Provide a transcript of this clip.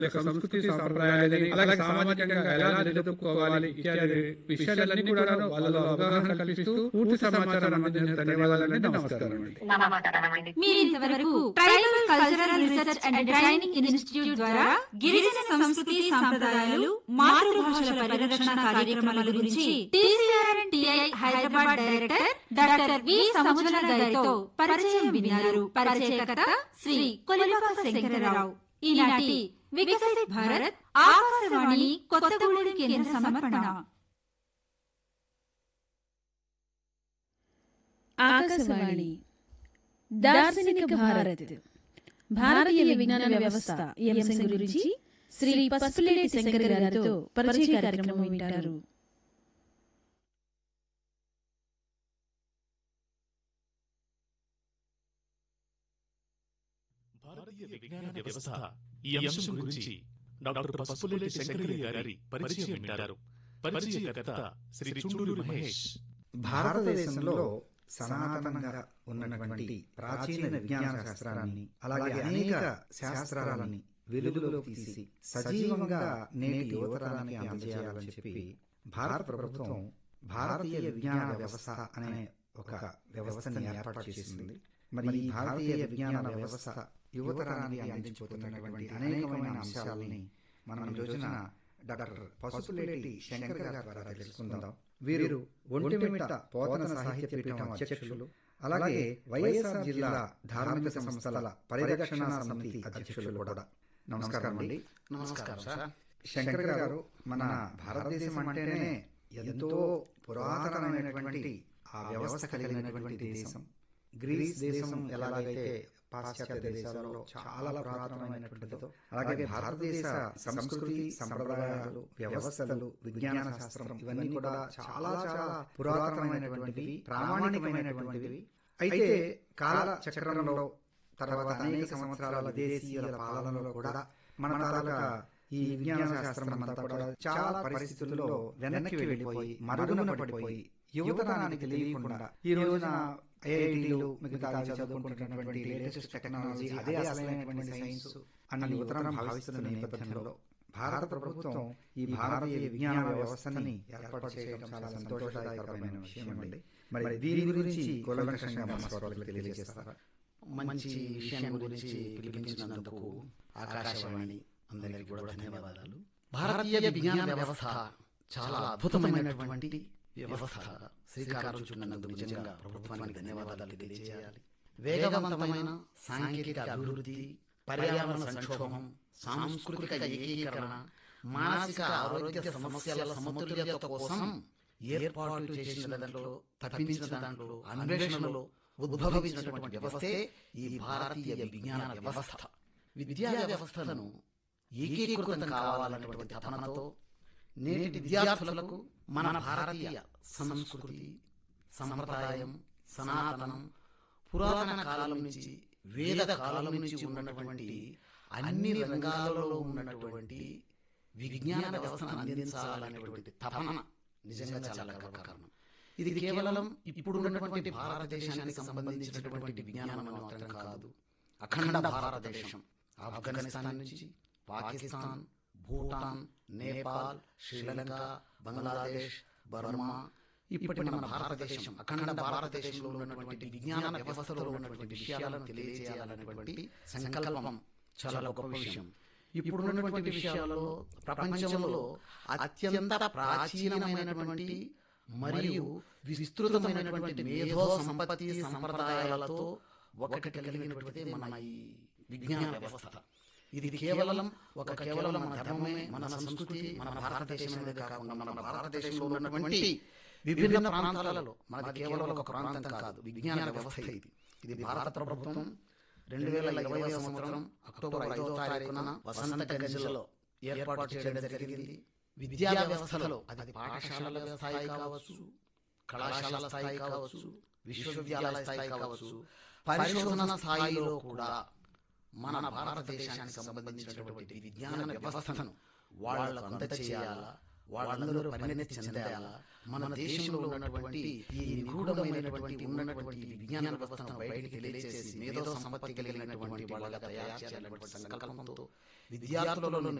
లేక సంస్కృతి సాంప్రదాయాలని అలాగే సామాజికంగా ఎలా నిలదొక్కుకోవాలి ఇత్యాది విషయాలన్నీ కూడా వాళ్ళలో అవగాహన కల్పిస్తూ పూర్తి సమాచారం అందించిన ధన్యవాదాలండి నమస్కారం అండి నమస్కారమండి మీరు ఇంతవరకు tribal cultural research and training institute ద్వారా గిరిజన సంస్కృతి సాంప్రదాయాలు మాతృభాషల పరిరక్షణ కార్యక్రమాల గురించి TCRNTI Hyderabad director doctor V Samudra గారితో పరిచయం విన్నారు పరిచయకర్త శ్రీ కొలిపాక శంకరరావు ఈనాటి వికసిత్ భారత్ ఆకాశవాణి కొత్తగూడెం కేంద్ర సమర్పణ ఆకాశవాణి దార్శనిక భారత్ భారతీయ విజ్ఞాన వ్యవస్థ ఈ అంశం గురించి శ్రీ పసుపులేటి శంకర్ గారితో పరిచయ కార్యక్రమం వింటారు భారతీయ విజ్ఞాన వ్యవస్థ ఈ అంశం గురించి డాక్టర్ పసుపులేటి శంకరయ్య గారి పరిచయం వింటారు పరిచయకర్త శ్రీ చుండూరు మహేష్ భారతదేశంలో సనాతనంగా ఉన్నటువంటి ప్రాచీన విజ్ఞాన శాస్త్రాన్ని అలాగే అనేక శాస్త్రాలని వెలుగులోకి తీసి సజీవంగా నేటి యువతరానికి అందజేయాలని చెప్పి భారత ప్రభుత్వం భారతీయ విజ్ఞాన వ్యవస్థ అనే ఒక వ్యవస్థని ఏర్పాటు చేసింది మరి ఈ భారతీయ విజ్ఞాన వ్యవస్థ యువతరానికి అందించబోతున్నటువంటి అనేకమైన అంశాలని మనం ఈ రోజున డాక్టర్ పసుపులేటి శంకర్ గారి ద్వారా తెలుసుకుందాం వీరు ఒంటిమిట్ట పోతన సాహిత్య పీఠం అధ్యక్షులు అలాగే వైఎస్ఆర్ జిల్లా ధార్మిక సంస్థల పరిరక్షణ సమితి అధ్యక్షులు కూడా నమస్కారం అండి నమస్కారం సార్ శంకర్ గారు మన భారతదేశం అంటేనే ఎంతో పురాతనమైనటువంటి ఆ వ్యవస్థ కలిగినటువంటి దేశం గ్రీస్ దేశం ఎలాగైతే పాశ్చాత్య దేశాలలో చాలా పురాతనమైనటువంటిదో అలాగే భారతదేశ సంస్కృతి సంప్రదాయాలు వ్యవస్థలు విజ్ఞాన శాస్త్రం ఇవన్నీ కూడా చాలా చాలా పురాతనమైనటువంటివి ప్రామాణికమైనటువంటివి అయితే కాల చక్రంలో తర్వాత అనేక సంవత్సరాల దేశీయుల పాలనలో కూడా మన తాలూకా ఈ విజ్ఞాన శాస్త్రం అంతా కూడా చాలా పరిస్థితుల్లో వెనక్కి వెళ్ళిపోయి మరుగున పడిపోయి యువతరానికి తెలియకుండా ఈ రోజున ఐఐటీలు మిగతా చదువుకుంటున్నటువంటి లేటెస్ట్ టెక్నాలజీ అదే అసలైనటువంటి సైన్స్ అన్న యువతరం భావిస్తున్న నేపథ్యంలో భారత ప్రభుత్వం ఈ భారతీయ విజ్ఞాన వ్యవస్థని ఏర్పాటు చేయడం చాలా సంతోషదాయకరమైన విషయం అండి మరి దీని గురించి కూలంకషంగా మా శ్రోతలకు తెలియజేస్తారా మంచి విషయం గురించి పిలిపించినందుకు ఆకాశవాణి అందరికీ కూడా ధన్యవాదాలు భారతీయ విజ్ఞాన వ్యవస్థ చాలా అద్భుతమైనటువంటి వ్యవస్థ శ్రీకారం చున్నందుకు నిజంగా ప్రభుత్వానికి ధన్యవాదాలు తెలియజేయాలి వేగవంతమైన సాంకేతిక అభివృద్ధి పర్యావరణ సంక్షోభం సాంస్కృతిక ఏకీకరణ మానసిక ఆరోగ్య సమస్యల సమతుల్యత కోసం ఏర్పాటు చేసిన దాంట్లో తప్పించిన దాంట్లో అన్వేషణలో ఉద్భవించినటువంటి వ్యవస్థే ఈ భారతీయ విజ్ఞాన వ్యవస్థ విద్యా వ్యవస్థను ఏకీకృతం కావాలనేటువంటి తపనతో నేటి విద్యార్థులకు మన భారతీయ సంస్కృతి సంప్రదాయం సనాతనం పురాతన కాలం నుంచి వేద కాలం నుంచి ఉన్నటువంటి అన్ని రంగాలలో ఉన్నటువంటి విజ్ఞాన వ్యవస్థను అందించాలనేటువంటి తపన నిజంగా చాలా గర్వకారణం ఇది కేవలం ఇప్పుడు ఉన్నటువంటి భారతదేశానికి సంబంధించినటువంటి విజ్ఞానం మాత్రం కాదు అఖండ భారతదేశం ఆఫ్ఘనిస్తాన్ నుంచి పాకిస్తాన్ భూటాన్ నేపాల్ శ్రీలంక బంగ్లాదేశ్ బర్మా ఇప్పటి మన భారతదేశం అఖండ భారతదేశంలో ఉన్నటువంటి విజ్ఞాన వ్యవస్థలో ఉన్నటువంటి విషయాలను తెలియజేయాలనేటువంటి సంకల్పం చాలా గొప్ప విషయం ఇప్పుడు ఉన్నటువంటి విషయాలలో ప్రపంచంలో అత్యంత ప్రాచీనమైనటువంటి మరియు విస్తృతమైనటువంటి మేధో సంపత్తి సంప్రదాయాలతో ఒకటి కలిగినటువంటిది మన ఈ విజ్ఞాన వ్యవస్థ ఇది కేవలం ఒక కేవలం మన ధర్మమే మన సంస్కృతి మన భారతదేశమే కాకుండా మన భారతదేశంలో ఉన్నటువంటి విభిన్న ప్రాంతాలలో మనది కేవలం ఒక ప్రాంతం కాదు విజ్ఞాన వ్యవస్థ ఇది ఇది భారత ప్రభుత్వం రెండు వేల ఇరవై సంవత్సరం అక్టోబర్ ఐదో తారీఖున వసంత గంజలో ఏర్పాటు చేయడం జరిగింది విద్యా వ్యవస్థలో అది పాఠశాలల స్థాయి కావచ్చు కళాశాల స్థాయి కావచ్చు విశ్వవిద్యాలయ స్థాయి కావచ్చు పరిశోధన స్థాయిలో కూడా మన భారతదేశానికి సంబంధించినటువంటి విజ్ఞాన వ్యవస్థను వాళ్లకు అందచేయాలా వాళ్ళందరూ పరిణతి చెందేలా మన దేశంలో ఉన్నటువంటి ఈ నిగూఢమైనటువంటి ఉన్నటువంటి విజ్ఞాన వ్యవస్థను బయటికి తెలియజేసి మేధో సంపత్తి కలిగినటువంటి వాళ్ళగా తయారు చేయాలన్నటువంటి సంకల్పంతో విద్యార్థులలో